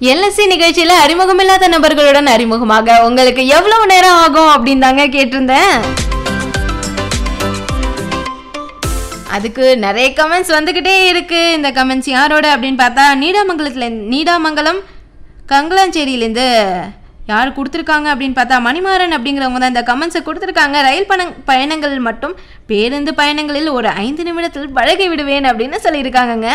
LSC நிகழ்ச்சியில அறிமுகமில்லாத நபர்களுடன் அறிமுகமாக உங்களுக்கு எவ்வளவு நேரம் ஆகும் அப்படின்னு தாங்க கேட்டிருந்தேன் அதுக்கு நிறைய கமெண்ட்ஸ் வந்துக்கிட்டே இருக்கு இந்த கமெண்ட்ஸ் யாரோட அப்படின்னு பார்த்தா நீடாமங்கலத்துல நீடாமங்கலம் கங்கலாஞ்சேரியிலேருந்து யார் கொடுத்துருக்காங்க அப்படின்னு பார்த்தா மணிமாறன் அப்படிங்கிறவங்க தான் இந்த கமெண்ட்ஸை கொடுத்துருக்காங்க ரயில் பண பயணங்கள் மட்டும் பேருந்து பயணங்களில் ஒரு ஐந்து நிமிடத்தில் பழகி விடுவேன் அப்படின்னு சொல்லியிருக்காங்கங்க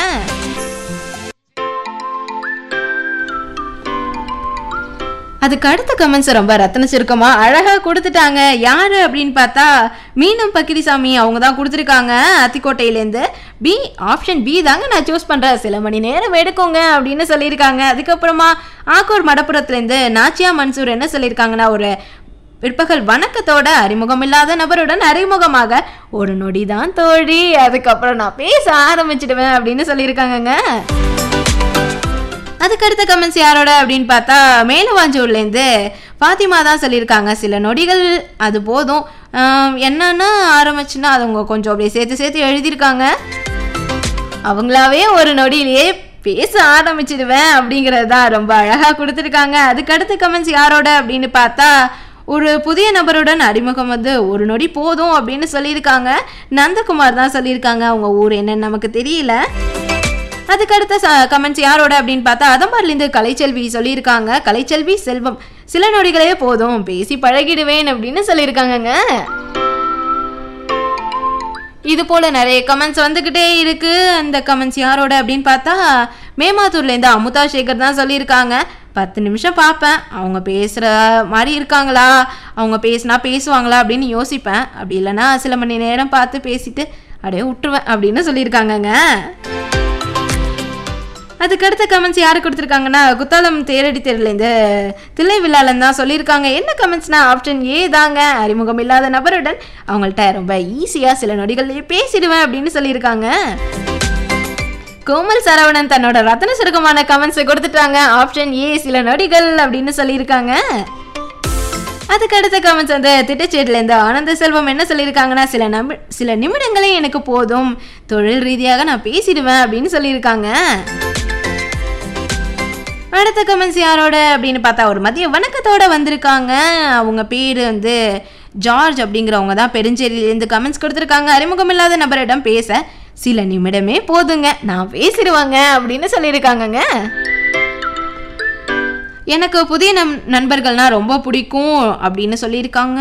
அதுக்கு அடுத்த கமெண்ட்ஸ் ரொம்ப ரத்தன சுருக்கமா அழகா கொடுத்துட்டாங்க யாரு அப்படின்னு பார்த்தா மீனம் பக்கிரிசாமி அவங்க தான் கொடுத்துருக்காங்க அத்திக்கோட்டையிலேருந்து பி ஆப்ஷன் பி தாங்க நான் சூஸ் பண்றேன் சில மணி நேரம் எடுக்குங்க அப்படின்னு சொல்லியிருக்காங்க அதுக்கப்புறமா ஆக்கூர் மடப்புறத்துலேருந்து நாச்சியா மன்சூர் என்ன சொல்லியிருக்காங்கன்னா ஒரு பிற்பகல் வணக்கத்தோட அறிமுகம் இல்லாத நபருடன் அறிமுகமாக ஒரு நொடி தான் தோழி அதுக்கப்புறம் நான் பேச ஆரம்பிச்சிடுவேன் அப்படின்னு சொல்லியிருக்காங்கங்க அதுக்கு அடுத்த கமெண்ட்ஸ் யாரோட அப்படின்னு பார்த்தா மேலவாஞ்சூர்லேருந்து ஃபாத்திமா தான் சொல்லியிருக்காங்க சில நொடிகள் அது போதும் ஆம், என்னன்னா ஆரம்பிச்சுன்னா அது அவங்க கொஞ்சம் அப்படியே சேர்த்து சேர்த்து எழுதியிருக்காங்க அவங்களாவே ஒரு நொடியிலேயே பேச ஆரம்பிச்சிடுவேன் அப்படிங்கிறது தான் ரொம்ப அழகாக கொடுத்துருக்காங்க அதுக்கு அடுத்த கமெண்ட்ஸ் யாரோட அப்படின்னு பார்த்தா ஒரு புதிய நபருடன் அறிமுகம் வந்து ஒரு நொடி போதும் அப்படின்னு சொல்லியிருக்காங்க நந்தகுமார் தான் சொல்லியிருக்காங்க அவங்க ஊர் என்னன்னு நமக்கு தெரியல அதுக்கு அடுத்த கமெண்ட்ஸ் யாரோட அப்படின்னு பார்த்தா அதம்பார்லேருந்து கலைச்செல்வி சொல்லியிருக்காங்க கலைச்செல்வி செல்வம் சில நொடிகளே போதும் பேசி பழகிடுவேன் அப்படின்னு சொல்லியிருக்காங்கங்க இது போல நிறைய கமெண்ட்ஸ் வந்துக்கிட்டே இருக்கு அந்த கமெண்ட்ஸ் யாரோட அப்படின்னு பார்த்தா மேமாத்தூர்லேருந்து அமுதா சேகர் தான் சொல்லியிருக்காங்க பத்து நிமிஷம் பார்ப்பேன் அவங்க பேசுகிற மாதிரி இருக்காங்களா அவங்க பேசுனா பேசுவாங்களா அப்படின்னு யோசிப்பேன் அப்படி இல்லைன்னா சில மணி நேரம் பார்த்து பேசிட்டு அப்படியே விட்டுருவேன் அப்படின்னு சொல்லியிருக்காங்கங்க அதுக்கு அடுத்த கமெண்ட்ஸ் யாரு கொடுத்துருக்காங்கன்னா குத்தாலம் தேரடி தெருலேருந்து தில்லை விழாலன் தான் சொல்லியிருக்காங்க என்ன கமெண்ட்ஸ்னா ஆப்ஷன் ஏ தாங்க அறிமுகம் இல்லாத நபருடன் அவங்கள்ட்ட ரொம்ப ஈஸியாக சில நொடிகள்லேயே பேசிடுவேன் அப்படின்னு சொல்லியிருக்காங்க கோமல் சரவணன் தன்னோட ரத்தன சுருக்கமான கமெண்ட்ஸை கொடுத்துட்டாங்க ஆப்ஷன் ஏ சில நொடிகள் அப்படின்னு சொல்லியிருக்காங்க அதுக்கு அடுத்த கமெண்ட்ஸ் வந்து திட்டச்சேட்டிலேருந்து ஆனந்த செல்வம் என்ன சொல்லியிருக்காங்கன்னா சில நம்பி சில நிமிடங்களே எனக்கு போதும் தொழில் ரீதியாக நான் பேசிடுவேன் அப்படின்னு சொல்லியிருக்காங்க அடுத்த கமெண்ட்ஸ் யாரோட அப்படின்னு பார்த்தா ஒரு மதிய வணக்கத்தோட வந்திருக்காங்க அவங்க பேர் வந்து ஜார்ஜ் அப்படிங்கிறவங்க தான் பெருஞ்சேரியிலேருந்து கமெண்ட்ஸ் கொடுத்துருக்காங்க அறிமுகம் இல்லாத நபரிடம் பேச சில நிமிடமே போதுங்க நான் பேசிடுவாங்க அப்படின்னு சொல்லியிருக்காங்கங்க எனக்கு புதிய நம் நண்பர்கள்னா ரொம்ப பிடிக்கும் அப்படின்னு சொல்லியிருக்காங்க